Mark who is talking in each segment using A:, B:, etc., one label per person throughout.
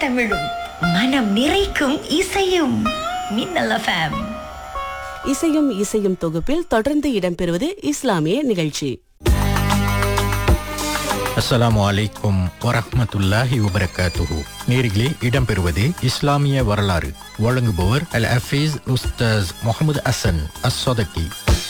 A: தமிழும் மனம் நிறைக்கும் இசையும் மின்னல் எஃப்எம்
B: இசையும் இசையும் தொகுப்பில் தொடர்ந்து இடம்பெறுவது இஸ்லாமிய நிகழ்ச்சி
C: அஸ்ஸலாமு அலைக்கும் வரஹ்மத்துல்லாஹி வபரகாத்துஹு நேரிலே இடம்பெறுவது இஸ்லாமிய வரலாறு வழங்குபவர் அல் ஹஃபீஸ் உஸ்தாஸ் முகமது அசன் அஸ்ஸதகி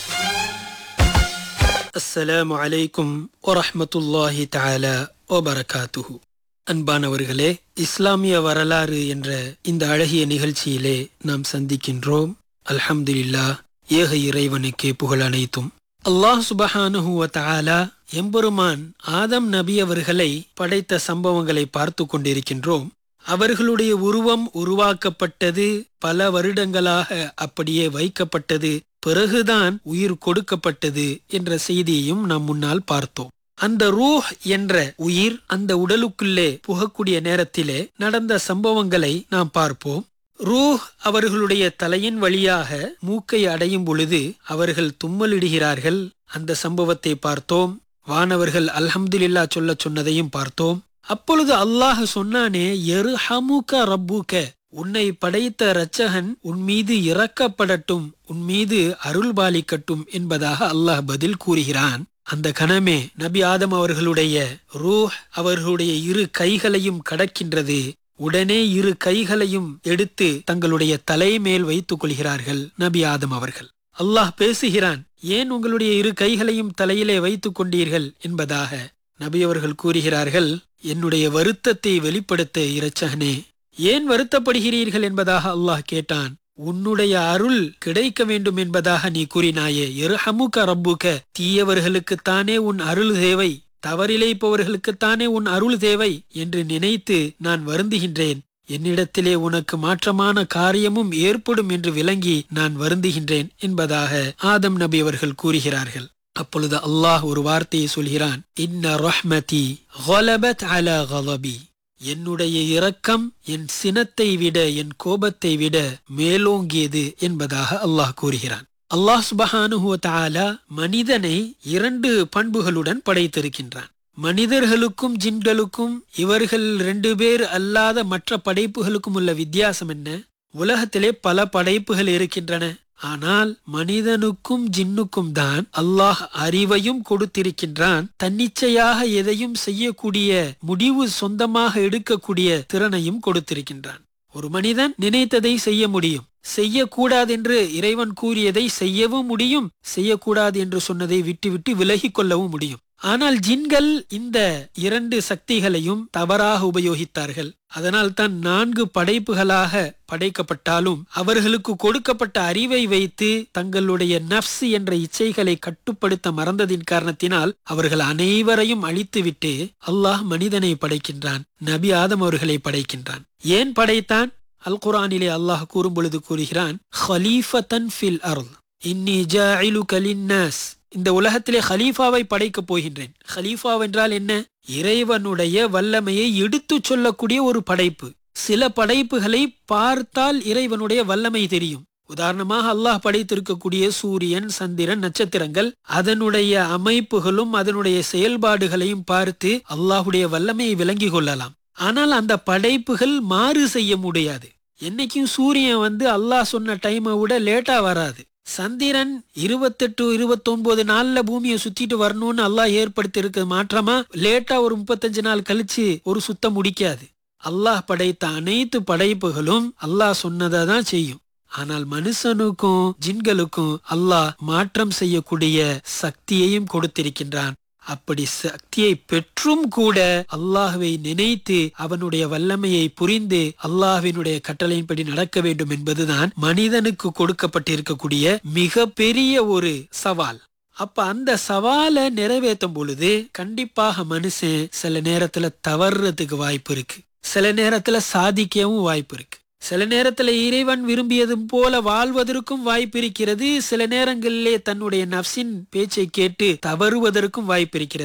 D: அஸ்ஸலாமு அலைக்கும் வரஹ்மத்துல்லாஹி தஆலா வபரகாத்துஹு அன்பானவர்களே இஸ்லாமிய வரலாறு என்ற இந்த அழகிய நிகழ்ச்சியிலே நாம் சந்திக்கின்றோம் அல்ஹம்துலில்லாஹ் ஏக இறைவனுக்கே புகழ் அனைத்தும் அல்லாஹ் சுபஹானுஹு வ தஆலா எம்பெருமான் ஆதம் நபி அவர்களை படைத்த சம்பவங்களை பார்த்து கொண்டிருக்கின்றோம் அவர்களுடைய உருவம் உருவாக்கப்பட்டது பல வருடங்களாக அப்படியே வைக்கப்பட்டது பிறகுதான் உயிர் கொடுக்கப்பட்டது என்ற செய்தியையும் நாம் முன்னால் பார்த்தோம் அந்த ரூஹ் என்ற உயிர் அந்த உடலுக்குள்ளே புகக்கூடிய நேரத்திலே நடந்த சம்பவங்களை நாம் பார்ப்போம் ரூஹ் அவர்களுடைய தலையின் வழியாக மூக்கை அடையும் பொழுது அவர்கள் தும்மலிடுகிறார்கள் அந்த சம்பவத்தை பார்த்தோம் வானவர்கள் அல்ஹம்துலில்லா சொல்ல சொன்னதையும் பார்த்தோம் அப்பொழுது அல்லாஹ் சொன்னானே எரு ஹமுக ரப்புக உன்னை படைத்த இரட்சகன் உன் மீது இறக்கப்படட்டும் உன் மீது அருள் பாலிக்கட்டும் என்பதாக அல்லாஹ் பதில் கூறுகிறான் அந்த கணமே நபி ஆதம் அவர்களுடைய ரூஹ் அவர்களுடைய இரு கைகளையும் கடக்கின்றது உடனே இரு கைகளையும் எடுத்து தங்களுடைய தலைமேல் வைத்துக் கொள்கிறார்கள் நபி ஆதம் அவர்கள் அல்லாஹ் பேசுகிறான் ஏன் உங்களுடைய இரு கைகளையும் தலையிலே வைத்துக் கொண்டீர்கள் என்பதாக நபி அவர்கள் கூறுகிறார்கள் என்னுடைய வருத்தத்தை வெளிப்படுத்த இரட்சகனே ஏன் வருத்தப்படுகிறீர்கள் என்பதாக அல்லாஹ் கேட்டான் உன்னுடைய அருள் கிடைக்க வேண்டும் என்பதாக நீ கூறினாயே எருஹமுக ரப்புக தீயவர்களுக்குத்தானே உன் அருள் தேவை தவறிழைப்பவர்களுக்குத்தானே உன் அருள் தேவை என்று நினைத்து நான் வருந்துகின்றேன் என்னிடத்திலே உனக்கு மாற்றமான காரியமும் ஏற்படும் என்று விளங்கி நான் வருந்துகின்றேன் என்பதாக ஆதம் நபி அவர்கள் கூறுகிறார்கள் அப்பொழுது அல்லாஹ் ஒரு வார்த்தையை சொல்கிறான் இன்ன ரஹ்மதி غلبت على غضبي என்னுடைய இரக்கம் என் சினத்தை விட என் கோபத்தை விட மேலோங்கியது என்பதாக அல்லாஹ் கூறுகிறான் அல்லாஹ் சுபஹானுஹுவ தஆலா மனிதனை இரண்டு பண்புகளுடன் படைத்திருக்கின்றான் மனிதர்களுக்கும் ஜின்களுக்கும் இவர்கள் ரெண்டு பேர் அல்லாத மற்ற படைப்புகளுக்கும் உள்ள வித்தியாசம் என்ன உலகத்திலே பல படைப்புகள் இருக்கின்றன ஆனால் மனிதனுக்கும் ஜின்னுக்கும் தான் அல்லாஹ் அறிவையும் கொடுத்திருக்கின்றான் தன்னிச்சையாக எதையும் செய்யக்கூடிய முடிவு சொந்தமாக எடுக்கக்கூடிய திறனையும் கொடுத்திருக்கின்றான் ஒரு மனிதன் நினைத்ததை செய்ய முடியும் செய்யக்கூடாது என்று இறைவன் கூறியதை செய்யவும் முடியும் செய்யக்கூடாது என்று சொன்னதை விட்டுவிட்டு விலகிக் கொள்ளவும் முடியும் ஆனால் ஜின்கள் இந்த இரண்டு சக்திகளையும் தவறாக உபயோகித்தார்கள் அதனால் தான் நான்கு படைப்புகளாக படைக்கப்பட்டாலும் அவர்களுக்கு கொடுக்கப்பட்ட அறிவை வைத்து தங்களுடைய நப்ஸ் என்ற இச்சைகளை கட்டுப்படுத்த மறந்ததின் காரணத்தினால் அவர்கள் அனைவரையும் அழித்துவிட்டு அல்லாஹ் மனிதனை படைக்கின்றான் நபி ஆதம் அவர்களை படைக்கின்றான் ஏன் படைத்தான் அல் குரானிலே அல்லாஹ் கூறும் பொழுது கூறுகிறான் ஹலீஃபத்தன் ஃபில் அருள் இன்னி ஜாயிலுக லின்னாஸ் இந்த உலகத்திலே ஹலீஃபாவை படைக்கப் போகின்றேன் ஹலீஃபா என்றால் என்ன இறைவனுடைய வல்லமையை எடுத்துச் சொல்லக்கூடிய ஒரு படைப்பு சில படைப்புகளை பார்த்தால் இறைவனுடைய வல்லமை தெரியும் உதாரணமாக அல்லாஹ் படைத்திருக்கக்கூடிய சூரியன் சந்திரன் நட்சத்திரங்கள் அதனுடைய அமைப்புகளும் அதனுடைய செயல்பாடுகளையும் பார்த்து அல்லாஹுடைய வல்லமையை விளங்கி கொள்ளலாம் ஆனால் அந்த படைப்புகள் மாறு செய்ய முடியாது என்னைக்கும் சூரியன் வந்து அல்லாஹ் சொன்ன டைமை விட லேட்டா வராது சந்திரன் இருபத்தெட்டு இருபத்தொன்பது நாள்ல பூமியை சுத்திட்டு வரணும்னு அல்லாஹ் ஏற்படுத்தி இருக்க மாற்றமா லேட்டா ஒரு முப்பத்தஞ்சு நாள் கழிச்சு ஒரு சுத்தம் முடிக்காது அல்லாஹ் படைத்த அனைத்து படைப்புகளும் அல்லாஹ் சொன்னதை தான் செய்யும் ஆனால் மனுஷனுக்கும் ஜின்களுக்கும் அல்லாஹ் மாற்றம் செய்யக்கூடிய சக்தியையும் கொடுத்திருக்கின்றான் அப்படி சக்தியை பெற்றும் கூட அல்லாஹுவை நினைத்து அவனுடைய வல்லமையை புரிந்து அல்லாஹ்வினுடைய கட்டளையின்படி நடக்க வேண்டும் என்பதுதான் மனிதனுக்கு கொடுக்கப்பட்டிருக்கக்கூடிய மிக பெரிய ஒரு சவால் அப்ப அந்த சவாலை நிறைவேற்றும் பொழுது கண்டிப்பாக மனுஷன் சில நேரத்துல தவறுறதுக்கு வாய்ப்பு இருக்கு சில நேரத்துல சாதிக்கவும் வாய்ப்பு இருக்கு சில நேரத்துல இறைவன் விரும்பியது போல வாழ்வதற்கும் வாய்ப்பு இருக்கிறது சில நேரங்களிலே தன்னுடைய நப்சின் பேச்சை கேட்டு தவறுவதற்கும் வாய்ப்பு இருக்கிறது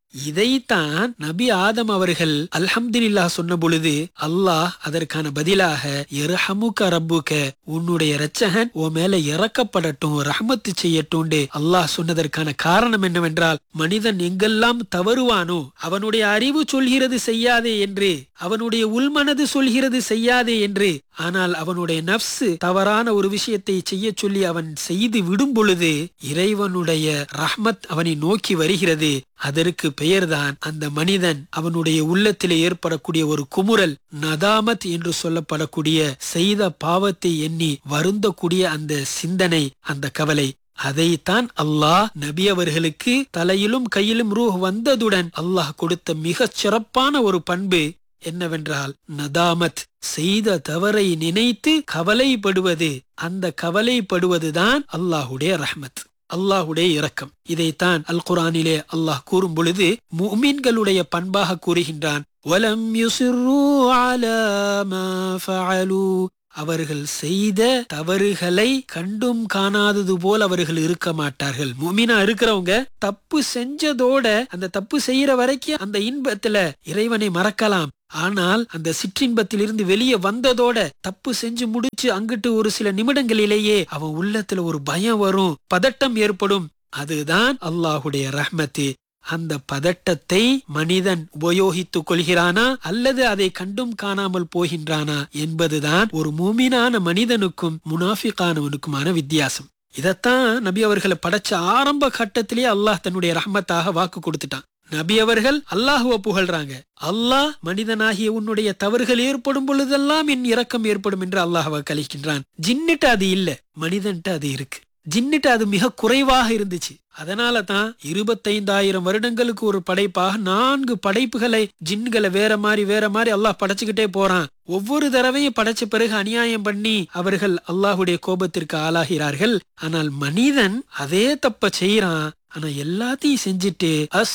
D: இதைத்தான் நபி ஆதம் அவர்கள் அல்ஹம்துலில்லா சொன்ன பொழுது அல்லாஹ் அதற்கான பதிலாக எரஹமுக ரப்புக உன்னுடைய இரட்சகன் உன் மேல இறக்கப்படட்டும் ரஹமத்து செய்யட்டும் அல்லாஹ் சொன்னதற்கான காரணம் என்னவென்றால் மனிதன் எங்கெல்லாம் தவறுவானோ அவனுடைய அறிவு சொல்கிறது செய்யாதே என்று அவனுடைய உள்மனது சொல்கிறது செய்யாதே என்று ஆனால் அவனுடைய நப்சு தவறான ஒரு விஷயத்தை செய்ய சொல்லி அவன் செய்து விடும் பொழுது இறைவனுடைய ரஹ்மத் அவனை நோக்கி வருகிறது அதற்கு பெயர்தான் அந்த மனிதன் அவனுடைய உள்ளத்திலே ஏற்படக்கூடிய ஒரு குமுறல் நதாமத் என்று சொல்லப்படக்கூடிய செய்த பாவத்தை எண்ணி வருந்தக்கூடிய அந்த சிந்தனை அந்த கவலை அதைத்தான் அல்லாஹ் நபி அவர்களுக்கு தலையிலும் கையிலும் ரூஹ் வந்ததுடன் அல்லாஹ் கொடுத்த மிகச் சிறப்பான ஒரு பண்பு என்னவென்றால் நதாமத் செய்த தவறை நினைத்து கவலைப்படுவது அந்த கவலைப்படுவதுதான் அல்லாஹுடைய ரஹ்மத் அல்லாஹுடைய இரக்கம் இதைத்தான் அல் குரானிலே அல்லாஹ் கூறும் பொழுது முமின்களுடைய பண்பாக கூறுகின்றான் வலம் யுசிர்ரு அலா மா ஃபஅலு அவர்கள் செய்த தவறுகளை கண்டும் காணாதது போல் அவர்கள் இருக்க மாட்டார்கள் முமினா இருக்கிறவங்க தப்பு செஞ்சதோட அந்த தப்பு செய்யற வரைக்கும் அந்த இன்பத்துல இறைவனை மறக்கலாம் ஆனால் அந்த சிற்றின்பத்திலிருந்து வெளியே வந்ததோட தப்பு செஞ்சு முடிச்சு அங்கிட்டு ஒரு சில நிமிடங்களிலேயே அவன் உள்ளத்துல ஒரு பயம் வரும் பதட்டம் ஏற்படும் அதுதான் அல்லாஹுடைய ரஹ்மத்து அந்த பதட்டத்தை மனிதன் உபயோகித்துக் கொள்கிறானா அல்லது அதை கண்டும் காணாமல் போகின்றானா என்பதுதான் ஒரு மூமினான மனிதனுக்கும் முனாஃபிகானவனுக்குமான வித்தியாசம் இதத்தான் நபி அவர்களை படைச்ச ஆரம்ப கட்டத்திலேயே அல்லாஹ் தன்னுடைய ரஹ்மத்தாக வாக்கு கொடுத்துட்டான் நபி அவர்கள் அல்லாஹுவ புகழ்றாங்க அல்லாஹ் மனிதனாகிய உன்னுடைய தவறுகள் ஏற்படும் பொழுதெல்லாம் என் இரக்கம் ஏற்படும் என்று அல்லாஹ் கழிக்கின்றான் ஜின்னிட்ட அது இல்ல மனிதன்ட்ட அது இருக்கு ஜின்னிட்ட அது மிக குறைவாக இருந்துச்சு அதனால தான் இருபத்தைந்தாயிரம் வருடங்களுக்கு ஒரு படைப்பாக நான்கு படைப்புகளை ஜின்களை வேற மாதிரி வேற மாதிரி அல்லாஹ் படைச்சுக்கிட்டே போறான் ஒவ்வொரு தடவையும் படைச்ச பிறகு அநியாயம் பண்ணி அவர்கள் அல்லாஹுடைய கோபத்திற்கு ஆளாகிறார்கள் ஆனால் மனிதன் அதே தப்ப செய்யறான் ஆனா எல்லாத்தையும் செஞ்சுட்டு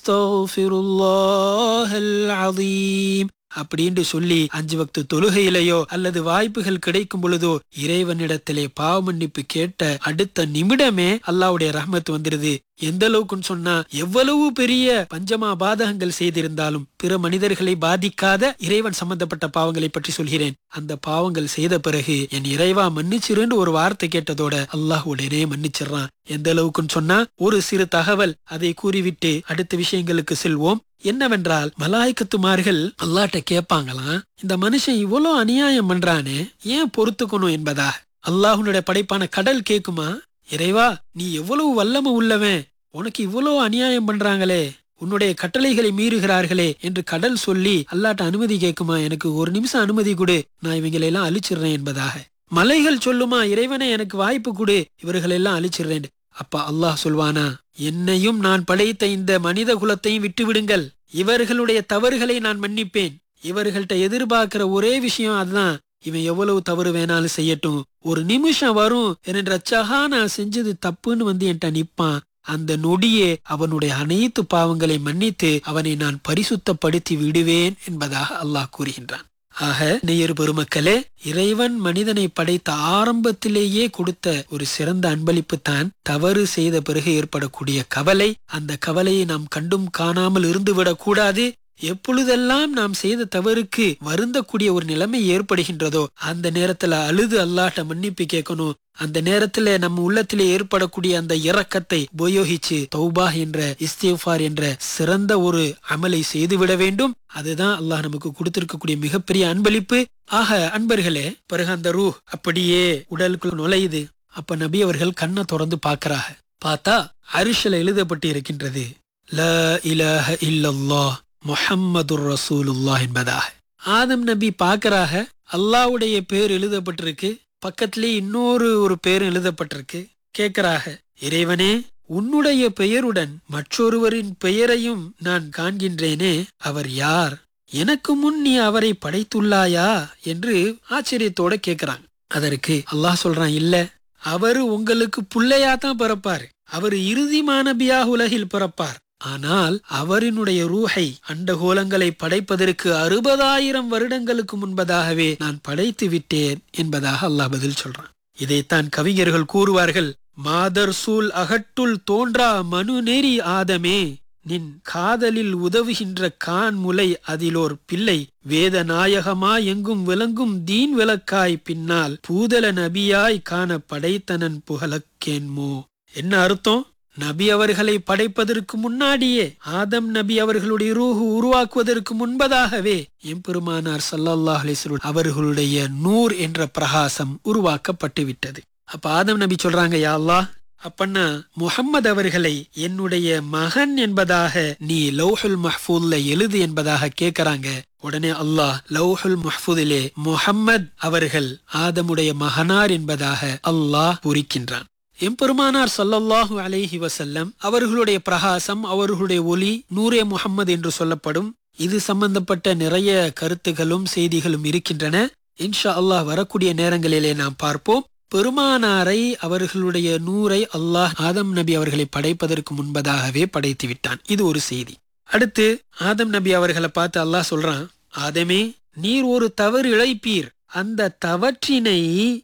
D: அஸ்தோஃபிருல்லாஹல் அதீம் அப்படின்னு சொல்லி அஞ்சு வக்து தொழுகையிலேயோ அல்லது வாய்ப்புகள் கிடைக்கும் பொழுதோ இறைவனிடத்திலே பாவ மன்னிப்பு கேட்ட அடுத்த நிமிடமே அல்லாவுடைய ரஹ்மத் வந்துருது எந்த அளவுக்குன்னு சொன்னா எவ்வளவு பெரிய பஞ்சமா பாதகங்கள் செய்திருந்தாலும் பிற மனிதர்களை பாதிக்காத இறைவன் சம்பந்தப்பட்ட பாவங்களை பற்றி சொல்கிறேன் அந்த பாவங்கள் செய்த பிறகு என் இறைவா மன்னிச்சிருன்னு ஒரு வார்த்தை கேட்டதோட அல்லாஹ் உடனே மன்னிச்சிடுறான் எந்த அளவுக்குன்னு சொன்னா ஒரு சிறு தகவல் அதை கூறிவிட்டு அடுத்த விஷயங்களுக்கு செல்வோம் என்னவென்றால் மலாய்க்கத்துமார்கள் அல்லாட்ட கேட்பாங்களாம் இந்த மனுஷன் இவ்வளவு அநியாயம் பண்றானே ஏன் பொறுத்துக்கணும் என்பதா அல்லாஹுனுடைய படைப்பான கடல் கேக்குமா இறைவா நீ எவ்வளவு வல்லம உள்ளவன் உனக்கு இவ்வளவு அநியாயம் பண்றாங்களே உன்னுடைய கட்டளைகளை மீறுகிறார்களே என்று கடல் சொல்லி அல்லாட்ட அனுமதி கேக்குமா எனக்கு ஒரு நிமிஷம் அனுமதி கொடு நான் இவங்களை எல்லாம் அழிச்சிடுறேன் என்பதாக மலைகள் சொல்லுமா இறைவனே எனக்கு வாய்ப்பு கொடு இவர்கள் எல்லாம் அழிச்சிடுறேன் அப்பா அல்லாஹ் சொல்வானா என்னையும் நான் படைத்த இந்த மனித குலத்தையும் விட்டு விடுங்கள் இவர்களுடைய தவறுகளை நான் மன்னிப்பேன் இவர்கள்ட்ட எதிர்பார்க்கிற ஒரே விஷயம் அதுதான் இவன் எவ்வளவு தவறு வேணாலும் செய்யட்டும் ஒரு நிமிஷம் வரும் என்ற சகா நான் செஞ்சது தப்புன்னு வந்து என்கிட்ட நிப்பான் அந்த நொடியே அவனுடைய அனைத்து பாவங்களை மன்னித்து அவனை நான் பரிசுத்தப்படுத்தி விடுவேன் என்பதாக அல்லாஹ் கூறுகின்றான் ஆக நேயர் பெருமக்களே இறைவன் மனிதனை படைத்த ஆரம்பத்திலேயே கொடுத்த ஒரு சிறந்த அன்பளிப்பு தான் தவறு செய்த பிறகு ஏற்படக்கூடிய கவலை அந்த கவலையை நாம் கண்டும் காணாமல் இருந்துவிடக் கூடாது எப்பொழுதெல்லாம் நாம் செய்த தவறுக்கு வருந்தக்கூடிய ஒரு நிலைமை ஏற்படுகின்றதோ அந்த நேரத்துல அழுது அல்லாட்ட மன்னிப்பு கேட்கணும் அந்த நேரத்துல நம்ம உள்ளத்திலே ஏற்படக்கூடிய அந்த இரக்கத்தை உபயோகிச்சு தௌபா என்ற இஸ்திஃபார் என்ற சிறந்த ஒரு அமலை செய்துவிட வேண்டும் அதுதான் அல்லாஹ் நமக்கு கொடுத்திருக்கக்கூடிய மிகப்பெரிய அன்பளிப்பு ஆக அன்பர்களே பிறகு அந்த ரூ அப்படியே உடலுக்குள் நுழையுது அப்ப நபி அவர்கள் கண்ணை திறந்து பாக்குறாங்க பார்த்தா அரிஷல எழுதப்பட்டு இருக்கின்றது ல இலஹ இல்லல்லாஹ் முஹம்மதுர் ரசூலுல்லாஹ் என்பதாக ஆதம் நபி பாக்குறாக அல்லாவுடைய பேர் எழுதப்பட்டிருக்கு பக்கத்திலே இன்னொரு ஒரு பேர் எழுதப்பட்டிருக்கு கேக்குறாக இறைவனே உன்னுடைய பெயருடன் மற்றொருவரின் பெயரையும் நான் காண்கின்றேனே அவர் யார் எனக்கு முன் நீ அவரை படைத்துள்ளாயா என்று ஆச்சரியத்தோட கேக்குறாங்க அதற்கு அல்லாஹ் சொல்றான் இல்ல அவரு உங்களுக்கு புள்ளையா தான் பிறப்பாரு அவர் இறுதி மாணபியாக உலகில் பிறப்பார் ஆனால் அவரினுடைய ரூஹை அண்டகோலங்களை படைப்பதற்கு அறுபதாயிரம் வருடங்களுக்கு முன்பதாகவே நான் படைத்து விட்டேன் என்பதாக அல்லாஹ் பதில் சொல்றான் இதைத்தான் கவிஞர்கள் கூறுவார்கள் மாதர் சூல் அகட்டுள் தோன்றா மனு நெறி ஆதமே நின் காதலில் உதவுகின்ற கான் முலை அதிலோர் பிள்ளை வேத நாயகமா எங்கும் விளங்கும் தீன் விளக்காய் பின்னால் பூதல நபியாய் காண படைத்தனன் புகழக்கேன்மோ என்ன அர்த்தம் நபி அவர்களை படைப்பதற்கு முன்னாடியே ஆதம் நபி அவர்களுடைய ரூஹு உருவாக்குவதற்கு முன்பதாகவே எம்பெருமானார் ஸல்லல்லாஹு அலைஹி வஸல்லம் அவர்களுடைய நூர் என்ற பிரகாசம் உருவாக்கப்பட்டு விட்டது அப்ப ஆதம் நபி சொல்றாங்க யா அல்லாஹ் அப்பன்னா முஹம்மது அவர்களை என்னுடைய மகன் என்பதாக நீ லௌஹுல் மஹ்பூல்ல எழுது என்பதாக கேக்குறாங்க உடனே அல்லாஹ் லௌஹுல் மஹ்பூதிலே முஹம்மத் அவர்கள் ஆதமுடைய மகனார் என்பதாக அல்லாஹ் குறிக்கின்றான் எம்பெருமானார் ஸல்லல்லாஹு அலைஹி வஸல்லம் அவர்களுடைய பிரகாசம் அவர்களுடைய ஒளி நூரே முஹம்மது என்று சொல்லப்படும் இது சம்பந்தப்பட்ட நிறைய கருத்துகளும் செய்திகளும் இருக்கின்றன இன்ஷா அல்லாஹ் வரக்கூடிய நேரங்களிலே நாம் பார்ப்போம் பெருமானாரை அவர்களுடைய நூரை அல்லாஹ் ஆதம் நபி அவர்களை படைப்பதற்கு முன்பதாகவே படைத்து விட்டான் இது ஒரு செய்தி அடுத்து ஆதம் நபி அவர்களை பார்த்து அல்லாஹ் சொல்றான் ஆதமே நீர் ஒரு தவறு இழைப்பீர் அந்த தவற்றினை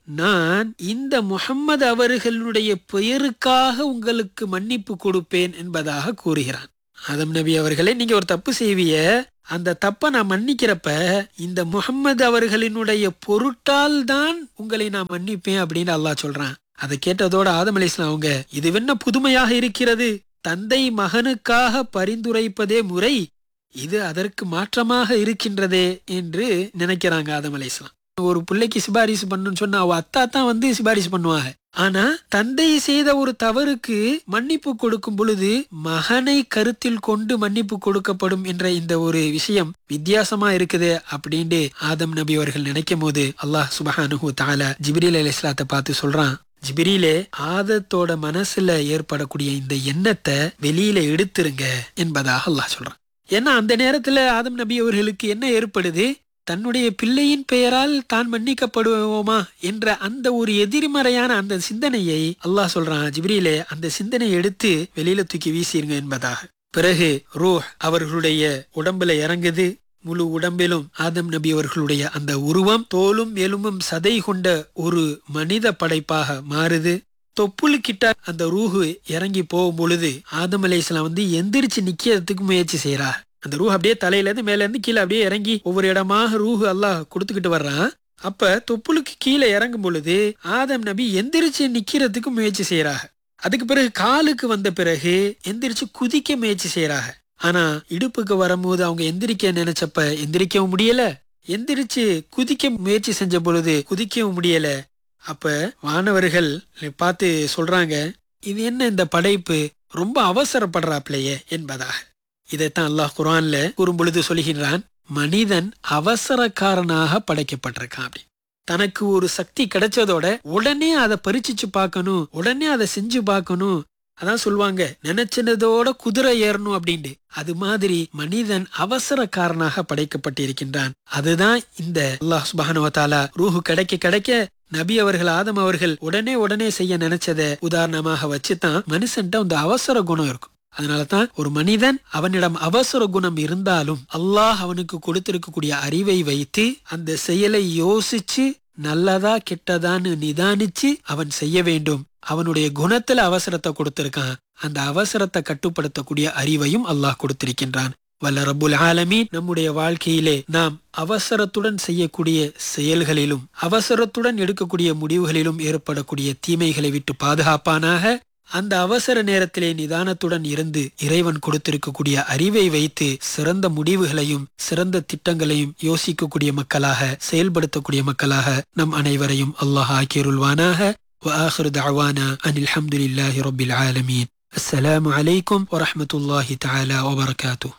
D: நான் இந்த முஹம்மது அவர்களுடைய பெயருக்காக உங்களுக்கு மன்னிப்பு கொடுப்பேன் என்பதாக கூறுகிறான் ஆதம் நபி அவர்களே நீங்க ஒரு தப்பு செய்விய அந்த தப்ப நான் மன்னிக்கிறப்ப இந்த முகம்மது அவர்களினுடைய பொருட்டால் தான் உங்களை நான் மன்னிப்பேன் அப்படின்னு அல்லாஹ் சொல்றான் அதை கேட்டதோட ஆதம் அலிஸ்லாம் அவங்க இது என்ன புதுமையாக இருக்கிறது தந்தை மகனுக்காக பரிந்துரைப்பதே முறை இது அதற்கு மாற்றமாக இருக்கின்றதே என்று நினைக்கிறாங்க ஆதம் அலிஸ்லாம் ஒரு பிள்ளைக்கு சிபாரிசு பண்ணணும்னு சொன்னா அவ அத்தா தான் வந்து சிபாரிசு பண்ணுவாங்க ஆனா தந்தை செய்த ஒரு தவறுக்கு மன்னிப்பு கொடுக்கும் பொழுது மகனை கருத்தில் கொண்டு மன்னிப்பு கொடுக்கப்படும் என்ற இந்த ஒரு விஷயம் வித்தியாசமா இருக்குது அப்படின்ட்டு ஆதம் நபி அவர்கள் நினைக்கும் போது அல்லாஹ் சுபஹானுஹு தாலா ஜிப்ரீல் அலி இஸ்லாத்தை பார்த்து சொல்றான் ஜிபிரிலே ஆதத்தோட மனசுல ஏற்படக்கூடிய இந்த எண்ணத்தை வெளியில எடுத்துருங்க என்பதாக அல்லாஹ் சொல்றான் ஏன்னா அந்த நேரத்துல ஆதம் நபி அவர்களுக்கு என்ன ஏற்படுது தன்னுடைய பிள்ளையின் பெயரால் தான் மன்னிக்கப்படுவோமா என்ற அந்த ஒரு எதிர்மறையான அந்த சிந்தனையை அல்லாஹ் சொல்றான் ஜிப்ரீலே அந்த சிந்தனையை எடுத்து வெளியில தூக்கி வீசிருங்க என்பதாக பிறகு ரூஹ் அவர்களுடைய உடம்புல இறங்குது முழு உடம்பிலும் ஆதம் நபி அவர்களுடைய அந்த உருவம் தோலும் எலும்பும் சதை கொண்ட ஒரு மனித படைப்பாக மாறுது தொப்புளு கிட்ட அந்த ரூஹு இறங்கி போகும் பொழுது ஆதம் அலையாம் வந்து எந்திரிச்சு நிக்கிறதுக்கு முயற்சி செய்யறார் அந்த ரூஹ் அப்படியே தலையில இருந்து மேல இருந்து கீழே அப்படியே இறங்கி ஒவ்வொரு இடமாக ரூஹு அல்லாஹ் கொடுத்துக்கிட்டு வர்றான் அப்ப தொப்புளுக்கு கீழே இறங்கும் பொழுது ஆதம் நபி எந்திரிச்சு நிக்கிறதுக்கு முயற்சி செய்யறாங்க அதுக்கு பிறகு காலுக்கு வந்த பிறகு எந்திரிச்சு குதிக்க முயற்சி செய்யறாங்க ஆனா இடுப்புக்கு வரும்போது அவங்க எந்திரிக்க நினைச்சப்ப எந்திரிக்கவும் முடியல எந்திரிச்சு குதிக்க முயற்சி செஞ்ச பொழுது குதிக்கவும் முடியல அப்ப வானவர்கள் பார்த்து சொல்றாங்க இது என்ன இந்த படைப்பு ரொம்ப அவசரப்படுறாப்லையே என்பதாக இதைத்தான் அல்லாஹ் குரான்ல கூறும்பொழுது சொல்லுகின்றான் மனிதன் அவசரக்காரனாக படைக்கப்பட்டிருக்கான் அப்படி தனக்கு ஒரு சக்தி கிடைச்சதோட உடனே அதை பரிச்சிச்சு பார்க்கணும் உடனே அதை செஞ்சு பார்க்கணும் அதான் சொல்லுவாங்க நினைச்சதோட குதிரை ஏறணும் அப்படின்ட்டு அது மாதிரி மனிதன் அவசரக்காரனாக படைக்கப்பட்டிருக்கின்றான் அதுதான் இந்த அல்லாஹ் சுபானுவத்தாலா ரூஹு கிடைக்க கிடைக்க நபி அவர்கள் ஆதம் அவர்கள் உடனே உடனே செய்ய நினைச்சத உதாரணமாக வச்சுதான் மனுஷன்ட்ட அந்த அவசர குணம் இருக்கும் அதனாலதான் ஒரு மனிதன் அவனிடம் அவசர குணம் இருந்தாலும் அல்லாஹ் அவனுக்கு கொடுத்திருக்கக்கூடிய அறிவை வைத்து அந்த செயலை யோசிச்சு நல்லதா கெட்டதான்னு நிதானிச்சு அவன் செய்ய வேண்டும் அவனுடைய குணத்துல அவசரத்தை கொடுத்திருக்கான் அந்த அவசரத்தை கட்டுப்படுத்தக்கூடிய அறிவையும் அல்லாஹ் கொடுத்திருக்கின்றான் வல்ல ரப்புல் ஆலமீன் நம்முடைய வாழ்க்கையிலே நாம் அவசரத்துடன் செய்யக்கூடிய செயல்களிலும் அவசரத்துடன் எடுக்கக்கூடிய முடிவுகளிலும் ஏற்படக்கூடிய தீமைகளை விட்டு பாதுகாப்பானாக அந்த அவசர நேரத்திலே நிதானத்துடன் இருந்து இறைவன் கொடுத்திருக்கக்கூடிய அறிவை வைத்து சிறந்த முடிவுகளையும் சிறந்த திட்டங்களையும் யோசிக்கக்கூடிய மக்களாக செயல்படுத்தக்கூடிய மக்களாக நம் அனைவரையும் அல்லாஹ் ஆக்கியருள்வானாக وآخر دعوانا أن الحمد لله رب العالمين السلام عليكم ورحمة الله تعالى وبركاته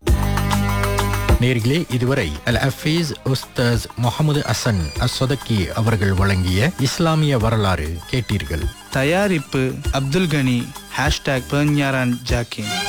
C: நேர்களே இதுவரை அல் அஃபீஸ் உஸ்தாஸ் முகமது அசன் அஸ்வதக்கி அவர்கள் வழங்கிய இஸ்லாமிய வரலாறு கேட்டீர்கள்
E: தயாரிப்பு அப்துல் கனி ஹேஷ்டாக் பெர்ஞாரான் ஜாக்கின்